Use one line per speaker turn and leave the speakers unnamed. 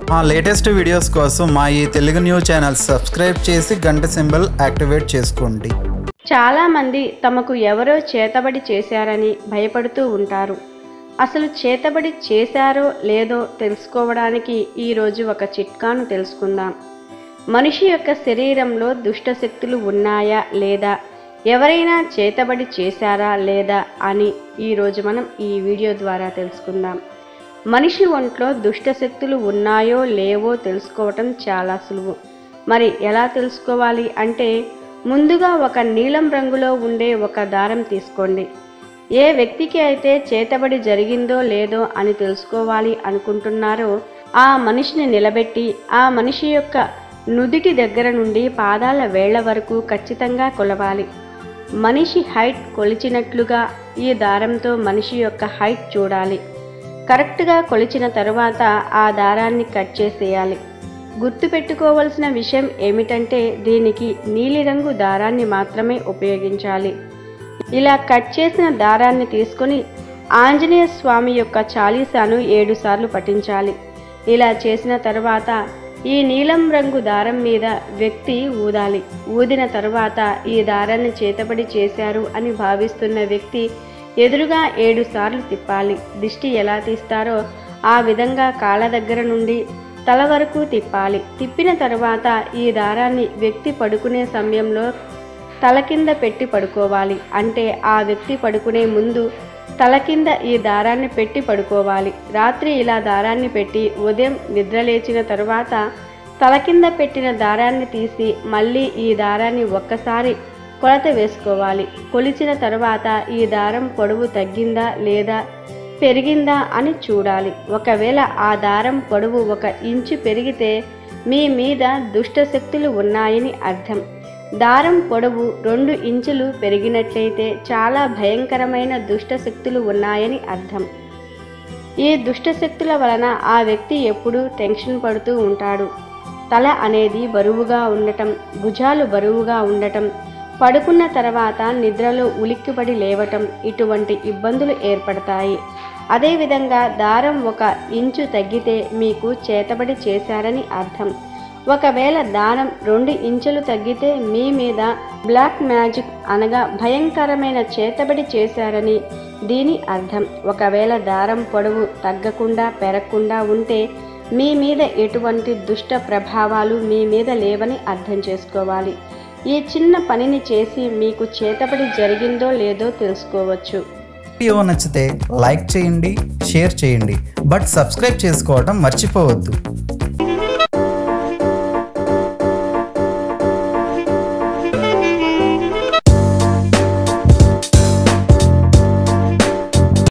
మా latest videos కోసం మా ఈ తెలుగు న్యూస్ ఛానల్ సబ్స్క్రైబ్ చేసి గంట సింబల్ యాక్టివేట్ చేసుకోండి
చాలామంది తమకు ఎవరో చేతబడి చేశారని భయపడుతూ ఉంటారు అసలు చేతబడి చేశారో లేదో తెలుసుకోవడానికి ఈరోజు ఒక చిట్కాను తెలుసుకుందాం మనిషి యొక్క శరీరంలో దుష్టశక్తులు ఉన్నాయా లేదా ఎవరైనా చేతబడి చేశారా లేదా అని ఈరోజు మనం ఈ వీడియో ద్వారా తెలుసుకుందాం మనిషి ఒంట్లో దుష్టశక్తులు ఉన్నాయో లేవో తెలుసుకోవటం చాలా సులువు మరి ఎలా తెలుసుకోవాలి అంటే ముందుగా ఒక నీలం రంగులో ఉండే ఒక దారం తీసుకోండి ఏ వ్యక్తికి అయితే చేతబడి జరిగిందో లేదో అని తెలుసుకోవాలి అనుకుంటున్నారో ఆ మనిషిని నిలబెట్టి ఆ మనిషి యొక్క నుదిటి దగ్గర నుండి పాదాల వేళ్ల వరకు ఖచ్చితంగా కొలవాలి మనిషి హైట్ కొలిచినట్లుగా ఈ దారంతో మనిషి యొక్క హైట్ చూడాలి కరెక్ట్గా కొలిచిన తరువాత ఆ దారాన్ని కట్ చేసేయాలి గుర్తుపెట్టుకోవలసిన విషయం ఏమిటంటే దీనికి నీలిరంగు దారాన్ని మాత్రమే ఉపయోగించాలి ఇలా కట్ చేసిన దారాన్ని తీసుకొని ఆంజనేయ స్వామి యొక్క చాలీసాను ఏడు సార్లు పఠించాలి ఇలా చేసిన తర్వాత ఈ నీలం రంగు దారం మీద వ్యక్తి ఊదాలి ఊదిన తర్వాత ఈ దారాన్ని చేతబడి చేశారు అని భావిస్తున్న వ్యక్తి ఎదురుగా ఏడు సార్లు తిప్పాలి దిష్టి ఎలా తీస్తారో ఆ విధంగా కాళ్ళ దగ్గర నుండి తల వరకు తిప్పాలి తిప్పిన తర్వాత ఈ దారాన్ని వ్యక్తి పడుకునే సమయంలో తల కింద పెట్టి పడుకోవాలి అంటే ఆ వ్యక్తి పడుకునే ముందు తల కింద ఈ దారాన్ని పెట్టి పడుకోవాలి రాత్రి ఇలా దారాన్ని పెట్టి ఉదయం నిద్రలేచిన తరువాత తల కింద పెట్టిన దారాన్ని తీసి మళ్ళీ ఈ దారాన్ని ఒక్కసారి కొలత వేసుకోవాలి కొలిచిన తర్వాత ఈ దారం పొడవు తగ్గిందా లేదా పెరిగిందా అని చూడాలి ఒకవేళ ఆ దారం పొడవు ఒక ఇంచు పెరిగితే మీ మీద దుష్టశక్తులు ఉన్నాయని అర్థం దారం పొడవు రెండు ఇంచులు పెరిగినట్లయితే చాలా భయంకరమైన దుష్టశక్తులు ఉన్నాయని అర్థం ఈ దుష్టశక్తుల వలన ఆ వ్యక్తి ఎప్పుడూ టెన్షన్ పడుతూ ఉంటాడు తల అనేది బరువుగా ఉండటం భుజాలు బరువుగా ఉండటం పడుకున్న తర్వాత నిద్రలో ఉలిక్కిపడి లేవటం ఇటువంటి ఇబ్బందులు ఏర్పడతాయి అదేవిధంగా దారం ఒక ఇంచు తగ్గితే మీకు చేతబడి చేశారని అర్థం ఒకవేళ దారం రెండు ఇంచులు తగ్గితే మీ మీద బ్లాక్ మ్యాజిక్ అనగా భయంకరమైన చేతబడి చేశారని దీని అర్థం ఒకవేళ దారం పొడవు తగ్గకుండా పెరగకుండా ఉంటే మీ మీద ఎటువంటి దుష్ట ప్రభావాలు మీ మీద లేవని అర్థం చేసుకోవాలి ఈ చిన్న పనిని చేసి మీకు చేతబడి జరిగిందో లేదో తెలుసుకోవచ్చు
వీడియో నచ్చితే లైక్ చేయండి షేర్ చేయండి బట్ సబ్స్క్రైబ్ చేసుకోవడం మర్చిపోవద్దు